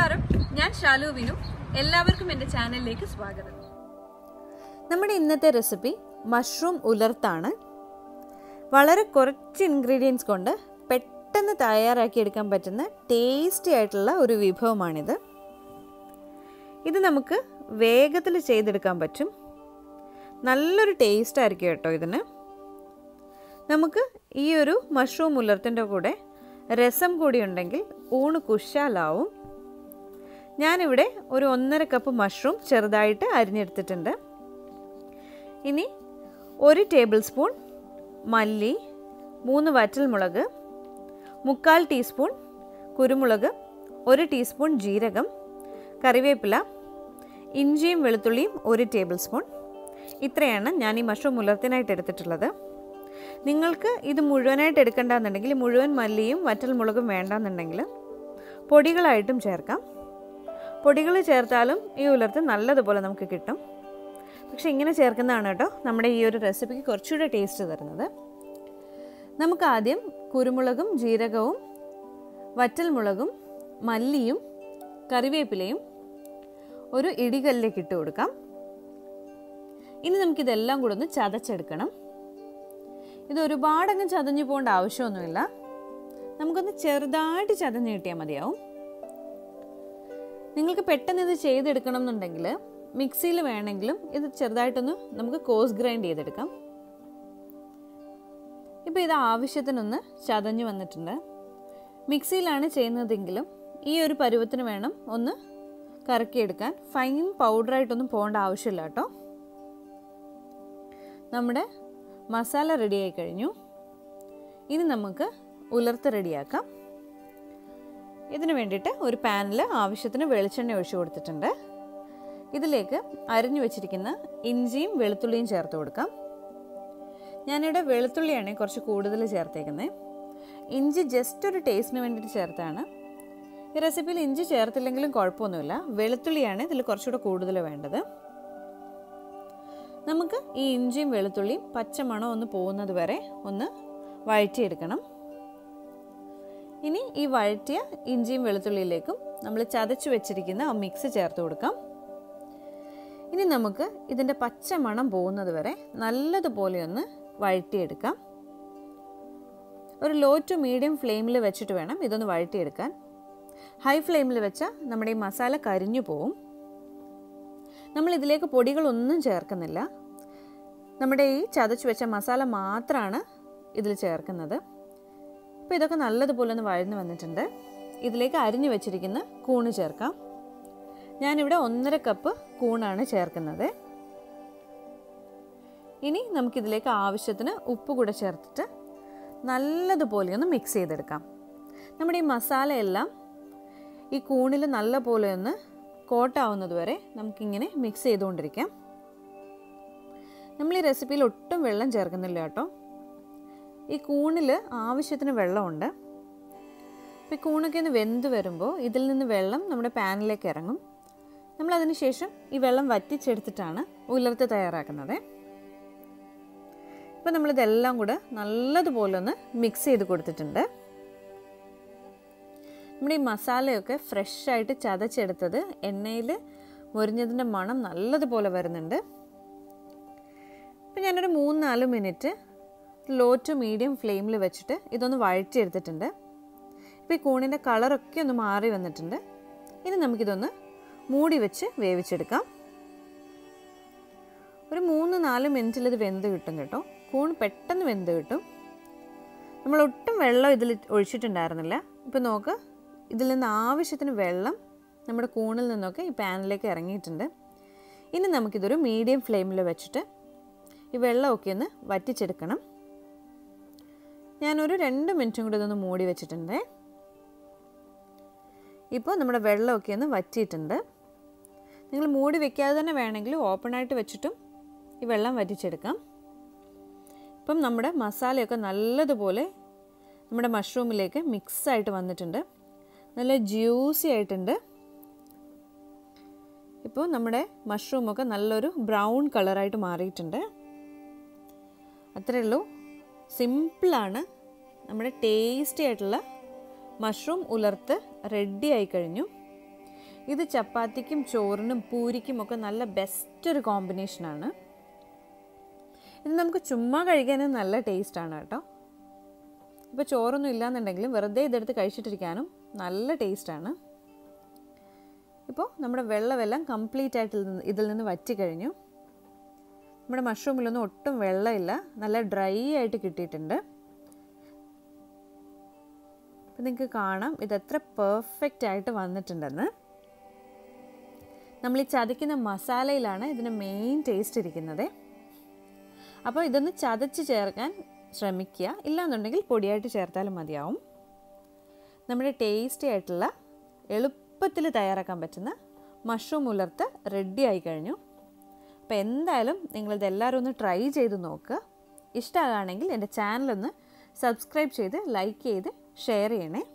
നമസ്കാരം ഞാൻ ഷാലു വിനു എല്ലാവർക്കും എൻ്റെ ചാനലിലേക്ക് സ്വാഗതം നമ്മുടെ ഇന്നത്തെ റെസിപ്പി മഷ്റൂം ഉലർത്താണ് വളരെ കുറച്ച് ഇൻഗ്രീഡിയൻസ് കൊണ്ട് പെട്ടെന്ന് തയ്യാറാക്കിയെടുക്കാൻ പറ്റുന്ന ടേസ്റ്റി ആയിട്ടുള്ള ഒരു വിഭവമാണിത് ഇത് നമുക്ക് വേഗത്തിൽ ചെയ്തെടുക്കാൻ പറ്റും നല്ലൊരു ടേസ്റ്റ് ആയിരിക്കും കേട്ടോ ഇതിന് നമുക്ക് ഈ ഒരു മഷ്റൂം ഉലർത്തിൻ്റെ കൂടെ രസം കൂടി ഉണ്ടെങ്കിൽ ഊണ് കുശാലാവും ഞാനിവിടെ ഒരു ഒന്നര കപ്പ് മഷ്റൂം ചെറുതായിട്ട് അരിഞ്ഞെടുത്തിട്ടുണ്ട് ഇനി ഒരു ടേബിൾ സ്പൂൺ മല്ലി മൂന്ന് വറ്റൽമുളക് മുക്കാൽ ടീസ്പൂൺ കുരുമുളക് ഒരു ടീസ്പൂൺ ജീരകം കറിവേപ്പില ഇഞ്ചിയും വെളുത്തുള്ളിയും ഒരു ടേബിൾ സ്പൂൺ ഇത്രയാണ് ഞാൻ ഈ മഷ്റൂം ഉലർത്തിനായിട്ട് എടുത്തിട്ടുള്ളത് നിങ്ങൾക്ക് ഇത് മുഴുവനായിട്ട് എടുക്കേണ്ടെന്നുണ്ടെങ്കിൽ മുഴുവൻ മല്ലിയും വറ്റൽമുളകും വേണ്ടാന്നുണ്ടെങ്കിൽ പൊടികളായിട്ടും ചേർക്കാം പൊടികൾ ചേർത്താലും ഈ ഉലർത്ത് നല്ലതുപോലെ നമുക്ക് കിട്ടും പക്ഷെ ഇങ്ങനെ ചേർക്കുന്നതാണ് കേട്ടോ നമ്മുടെ ഈ ഒരു റെസിപ്പിക്ക് കുറച്ചുകൂടെ ടേസ്റ്റ് തരുന്നത് നമുക്ക് ആദ്യം കുരുമുളകും ജീരകവും വറ്റൽമുളകും മല്ലിയും കറിവേപ്പിലയും ഒരു ഇടികല്ലിലേക്ക് ഇട്ട് കൊടുക്കാം ഇനി നമുക്കിതെല്ലാം കൂടെ ഒന്ന് ചതച്ചെടുക്കണം ഇത് ഒരുപാടങ്ങ് ചതഞ്ഞു പോകേണ്ട ആവശ്യമൊന്നുമില്ല നമുക്കൊന്ന് ചെറുതായിട്ട് ചതഞ്ഞ് കിട്ടിയാൽ മതിയാവും നിങ്ങൾക്ക് പെട്ടെന്ന് ഇത് ചെയ്തെടുക്കണം എന്നുണ്ടെങ്കിൽ മിക്സിയിൽ വേണമെങ്കിലും ഇത് ചെറുതായിട്ടൊന്ന് നമുക്ക് കോസ് ഗ്രൈൻഡ് ചെയ്തെടുക്കാം ഇപ്പോൾ ഇത് ആവശ്യത്തിനൊന്ന് ചതഞ്ഞു വന്നിട്ടുണ്ട് മിക്സിയിലാണ് ചെയ്യുന്നതെങ്കിലും ഈ ഒരു പരുവത്തിന് വേണം ഒന്ന് കറക്കിയെടുക്കാൻ ഫൈൻ പൗഡറായിട്ടൊന്നും പോകേണ്ട ആവശ്യമില്ല കേട്ടോ നമ്മുടെ മസാല റെഡിയായി കഴിഞ്ഞു ഇനി നമുക്ക് ഉലർത്ത് റെഡിയാക്കാം ഇതിന് വേണ്ടിയിട്ട് ഒരു പാനിൽ ആവശ്യത്തിന് വെളിച്ചെണ്ണ ഒഴിച്ചു കൊടുത്തിട്ടുണ്ട് ഇതിലേക്ക് അരിഞ്ഞു വെച്ചിരിക്കുന്ന ഇഞ്ചിയും വെളുത്തുള്ളിയും ചേർത്ത് കൊടുക്കാം ഞാനിവിടെ വെളുത്തുള്ളിയാണ് കുറച്ച് കൂടുതൽ ചേർത്തേക്കുന്നത് ഇഞ്ചി ജസ്റ്റ് ഒരു ടേസ്റ്റിന് വേണ്ടിയിട്ട് ചേർത്താണ് ഈ റെസിപ്പിയിൽ ഇഞ്ചി ചേർത്തില്ലെങ്കിലും കുഴപ്പമൊന്നുമില്ല വെളുത്തുള്ളിയാണ് ഇതിൽ കുറച്ചുകൂടെ കൂടുതൽ വേണ്ടത് നമുക്ക് ഈ ഇഞ്ചിയും വെളുത്തുള്ളിയും പച്ചമണം ഒന്ന് പോകുന്നത് വരെ ഒന്ന് വഴറ്റിയെടുക്കണം ഇനി ഈ വഴറ്റിയ ഇഞ്ചിയും വെളുത്തുള്ളിയിലേക്കും നമ്മൾ ചതച്ചു വെച്ചിരിക്കുന്ന ആ മിക്സ് ചേർത്ത് കൊടുക്കാം ഇനി നമുക്ക് ഇതിൻ്റെ പച്ച മണം പോകുന്നത് വരെ നല്ലതുപോലെ ഒന്ന് വഴറ്റിയെടുക്കാം ഒരു ലോ ടു മീഡിയം ഫ്ലെയിമിൽ വെച്ചിട്ട് വേണം ഇതൊന്ന് വഴറ്റിയെടുക്കാൻ ഹൈ ഫ്ലെയിമിൽ വെച്ചാൽ നമ്മുടെ ഈ മസാല കരിഞ്ഞു പോവും നമ്മൾ ഇതിലേക്ക് പൊടികളൊന്നും ചേർക്കുന്നില്ല നമ്മുടെ ഈ ചതച്ച് വെച്ച മസാല മാത്രമാണ് ഇതിൽ ചേർക്കുന്നത് അപ്പോൾ ഇതൊക്കെ നല്ലതുപോലെ ഒന്ന് വഴന്ന് വന്നിട്ടുണ്ട് ഇതിലേക്ക് അരിഞ്ഞു വെച്ചിരിക്കുന്ന കൂണ് ചേർക്കാം ഞാനിവിടെ ഒന്നര കപ്പ് കൂണാണ് ചേർക്കുന്നത് ഇനി നമുക്കിതിലേക്ക് ആവശ്യത്തിന് ഉപ്പ് കൂടെ ചേർത്തിട്ട് നല്ലതുപോലെ ഒന്ന് മിക്സ് ചെയ്തെടുക്കാം നമ്മുടെ ഈ മസാലയെല്ലാം ഈ കൂണിൽ നല്ലപോലെ ഒന്ന് കോട്ടാവുന്നത് വരെ നമുക്കിങ്ങനെ മിക്സ് ചെയ്തുകൊണ്ടിരിക്കാം നമ്മൾ ഈ റെസിപ്പിയിൽ ഒട്ടും വെള്ളം ചേർക്കുന്നില്ല കേട്ടോ ഈ കൂണിൽ ആവശ്യത്തിന് വെള്ളമുണ്ട് അപ്പോൾ ഈ കൂണൊക്കെ ഒന്ന് വെന്ത് വരുമ്പോൾ ഇതിൽ നിന്ന് വെള്ളം നമ്മുടെ പാനിലേക്ക് ഇറങ്ങും നമ്മൾ അതിന് ശേഷം ഈ വെള്ളം വറ്റിച്ചെടുത്തിട്ടാണ് ഉലർത്ത് തയ്യാറാക്കുന്നത് ഇപ്പോൾ നമ്മളിതെല്ലാം കൂടെ നല്ലതുപോലെ ഒന്ന് മിക്സ് ചെയ്ത് കൊടുത്തിട്ടുണ്ട് നമ്മുടെ ഈ മസാലയൊക്കെ ഫ്രഷായിട്ട് ചതച്ചെടുത്തത് എണ്ണയിൽ മുരിഞ്ഞതിൻ്റെ മണം നല്ലതുപോലെ വരുന്നുണ്ട് ഇപ്പം ഞാനൊരു മൂന്ന് നാല് മിനിറ്റ് ലോ ടു മീഡിയം ഫ്ലെയിമിൽ വെച്ചിട്ട് ഇതൊന്ന് വഴറ്റിയെടുത്തിട്ടുണ്ട് ഇപ്പോൾ ഈ കൂണിൻ്റെ കളറൊക്കെ ഒന്ന് മാറി വന്നിട്ടുണ്ട് ഇനി നമുക്കിതൊന്ന് മൂടി വെച്ച് വേവിച്ചെടുക്കാം ഒരു മൂന്ന് നാല് മിനിറ്റിൽ ഇത് വെന്ത് കിട്ടും കേട്ടോ കൂൺ പെട്ടെന്ന് വെന്ത് കിട്ടും നമ്മൾ ഒട്ടും വെള്ളം ഇതിൽ ഒഴിച്ചിട്ടുണ്ടായിരുന്നില്ല ഇപ്പോൾ നോക്ക് ഇതിൽ നിന്ന് ആവശ്യത്തിന് വെള്ളം നമ്മുടെ കൂണിൽ നിന്നൊക്കെ ഈ പാനിലേക്ക് ഇറങ്ങിയിട്ടുണ്ട് ഇനി നമുക്കിതൊരു മീഡിയം ഫ്ലെയിമിൽ വെച്ചിട്ട് ഈ വെള്ളമൊക്കെ ഒന്ന് വറ്റിച്ചെടുക്കണം ഞാനൊരു രണ്ട് മിനിറ്റും കൂടി ഇതൊന്ന് മൂടി വെച്ചിട്ടുണ്ട് ഇപ്പോൾ നമ്മുടെ വെള്ളമൊക്കെ ഒന്ന് വറ്റിയിട്ടുണ്ട് നിങ്ങൾ മൂടി വെക്കാതെ തന്നെ വേണമെങ്കിൽ ഓപ്പണായിട്ട് വെച്ചിട്ടും ഈ വെള്ളം വറ്റിച്ചെടുക്കാം ഇപ്പം നമ്മുടെ മസാലയൊക്കെ നല്ലതുപോലെ നമ്മുടെ മഷ്റൂമിലേക്ക് മിക്സായിട്ട് വന്നിട്ടുണ്ട് നല്ല ജ്യൂസി ആയിട്ടുണ്ട് ഇപ്പോൾ നമ്മുടെ മഷ്റൂമൊക്കെ നല്ലൊരു ബ്രൗൺ കളറായിട്ട് മാറിയിട്ടുണ്ട് അത്രയേ ഉള്ളൂ സിമ്പിളാണ് നമ്മുടെ ടേസ്റ്റി ആയിട്ടുള്ള മഷ്റൂം ഉലർത്ത് റെഡി ആയി കഴിഞ്ഞു ഇത് ചപ്പാത്തിക്കും ചോറിനും പൂരിക്കും ഒക്കെ നല്ല ബെസ്റ്റ് ഒരു കോമ്പിനേഷനാണ് ഇത് നമുക്ക് ചുമ്മാ കഴിക്കാനും നല്ല ടേസ്റ്റാണ് കേട്ടോ ഇപ്പോൾ ചോറൊന്നും ഇല്ലാന്നുണ്ടെങ്കിലും വെറുതെ ഇതെടുത്ത് കഴിച്ചിട്ടിരിക്കാനും നല്ല ടേസ്റ്റാണ് ഇപ്പോൾ നമ്മുടെ വെള്ളമെല്ലാം കംപ്ലീറ്റ് ആയിട്ട് ഇതിൽ നിന്ന് ഇതിൽ നിന്ന് വറ്റി കഴിഞ്ഞു നമ്മുടെ മഷ്റൂമിലൊന്നും ഒട്ടും വെള്ളമില്ല നല്ല ഡ്രൈ ആയിട്ട് കിട്ടിയിട്ടുണ്ട് അപ്പം നിങ്ങൾക്ക് കാണാം ഇതെത്ര പെർഫെക്റ്റ് ആയിട്ട് വന്നിട്ടുണ്ടെന്ന് നമ്മൾ ഈ ചതയ്ക്കുന്ന മസാലയിലാണ് ഇതിന് മെയിൻ ടേസ്റ്റ് ഇരിക്കുന്നത് അപ്പോൾ ഇതൊന്ന് ചതച്ച് ചേർക്കാൻ ശ്രമിക്കുക ഇല്ലാന്നുണ്ടെങ്കിൽ പൊടിയായിട്ട് ചേർത്താലും മതിയാവും നമ്മുടെ ടേസ്റ്റി ആയിട്ടുള്ള എളുപ്പത്തിൽ തയ്യാറാക്കാൻ പറ്റുന്ന മഷ്റൂം ഉലർത്ത് റെഡി ആയി കഴിഞ്ഞു അപ്പോൾ എന്തായാലും നിങ്ങളിത് എല്ലാവരും ഒന്ന് ട്രൈ ചെയ്ത് നോക്കുക ഇഷ്ടമാകുകയാണെങ്കിൽ എൻ്റെ ചാനലൊന്ന് സബ്സ്ക്രൈബ് ചെയ്ത് ലൈക്ക് ചെയ്ത് ഷെയർ ചെയ്യണേ